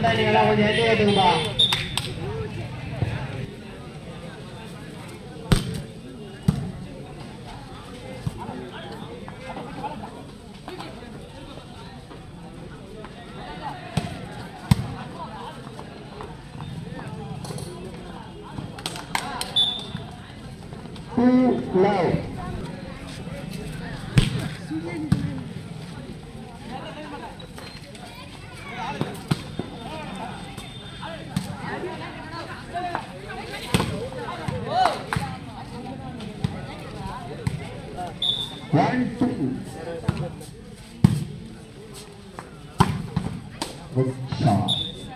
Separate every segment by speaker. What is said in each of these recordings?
Speaker 1: வந்தா நீங்க எல்லாம் கொஞ்சம் எட்டி ஏத்துங்கப்பா Too loud. One, two. Good shot.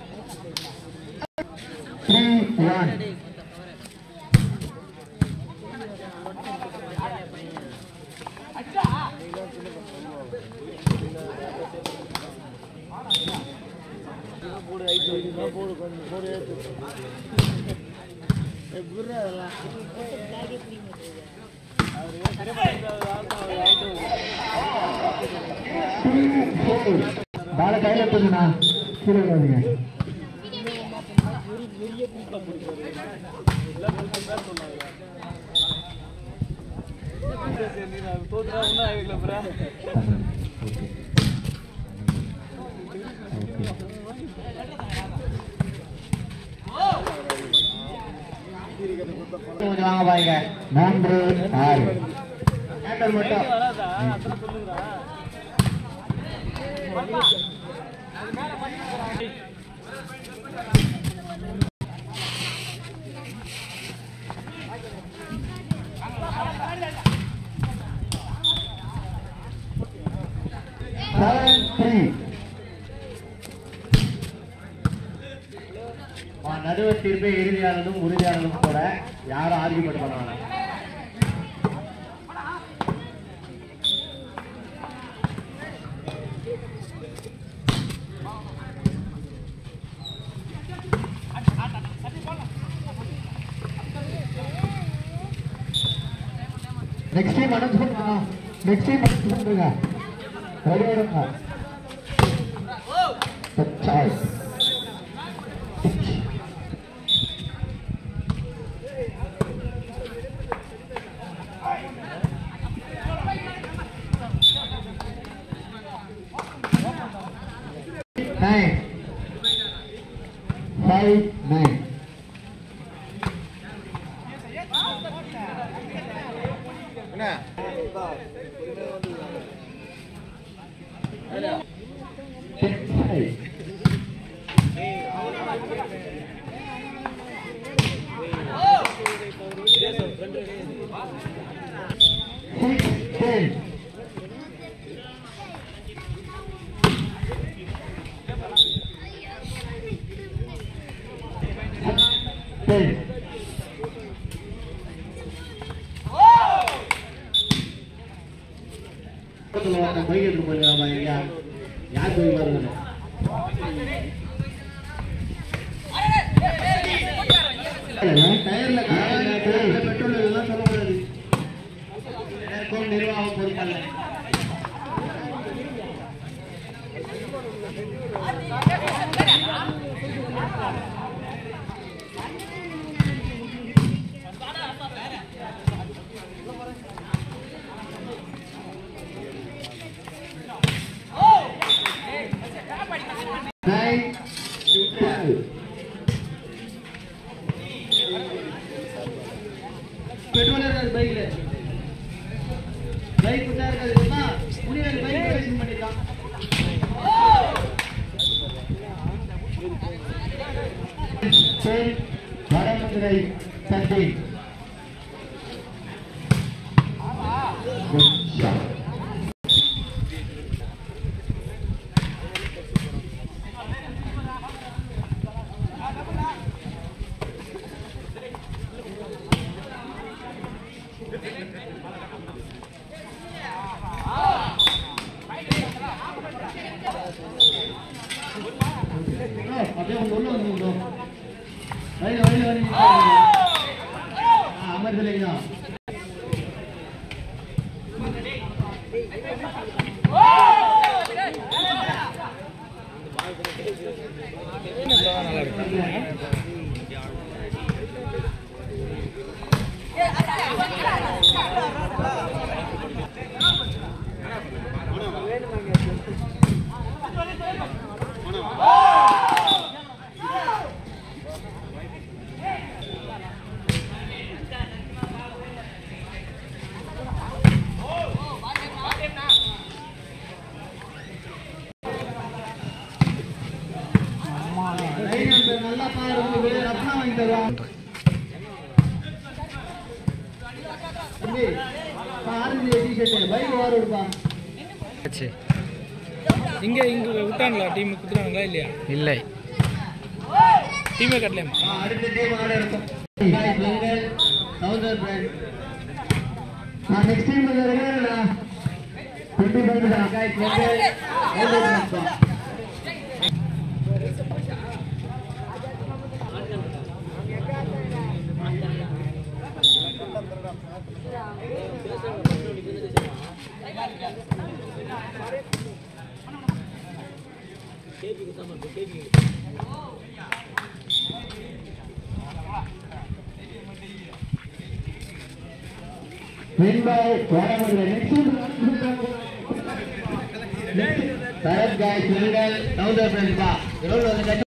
Speaker 1: Three, one. பால கையில எடுத்துங்கண்ணா கீழே விடாதீங்க கொஞ்சம் வாங்க பாருங்க மூன்று ஆறு ஹேண்டல் மட்டும் Seven, three. நடுவர் தீர்ப்பே இறுதியானதும் உறுதியானதும் கூட யாரும் ஆர்கியூமெண்ட் பண்ண வேணாம் நெக்ஸ்ட் டைம் அனௌன்ஸ் பண்ணுங்க நெக்ஸ்ட் டைம் அனௌன்ஸ் பண்ணுங்க ரெடி ஆயிடுங்க choice nine, five, nine. Six, five. Six, ten. Ten. பக்கத்துல ஒருத்தன் பைக் எடுத்து போயிருக்கான் பாருங்க யார் போய் பாருங்க டயர்ல பெட்ரோல் இதெல்லாம் சொல்லக்கூடாது எனக்கும் நிர்வாகம் பொறுப்பல்ல nine, five.
Speaker 2: பெட்ரோல் இருக்காது பைக்ல பைக் விட்டா இருக்காது தெரியுமா முனிவர் பைக் ரேசிங் பண்ணிருக்கான்
Speaker 1: ten, வடமதுரை தந்தை Good shot.
Speaker 2: அப்படியே உங்க உள்ள வந்து வழியில வழியில வந்து அமர்தலைங்க தம்பி ஆரஞ்சு டிஷர்ட் பைக் ஓவர் விடுப்பா
Speaker 3: ஆச்சு
Speaker 4: இங்க இங்க விட்டாங்களா டீம் குடுத்துறாங்களா இல்லையா
Speaker 3: இல்லை
Speaker 4: டீமே கட்டலையா
Speaker 2: ஆ, அடுத்த டீம் ஆட இருக்கும் பெண்கள் சவுந்தர் பிராண்ட்
Speaker 1: நெக்ஸ்ட் டீம் இருக்காங்களா டுவெண்ட்டி ஃபைவ் தான்
Speaker 2: காய் பெண்கள் சவுந்தர் பிராண்ட் பா.
Speaker 1: Win by Vadamadurai next
Speaker 2: Sarath காய் பெண்கள் சவுந்தர் பிராண்ட் பா எவ்வளவு வந்து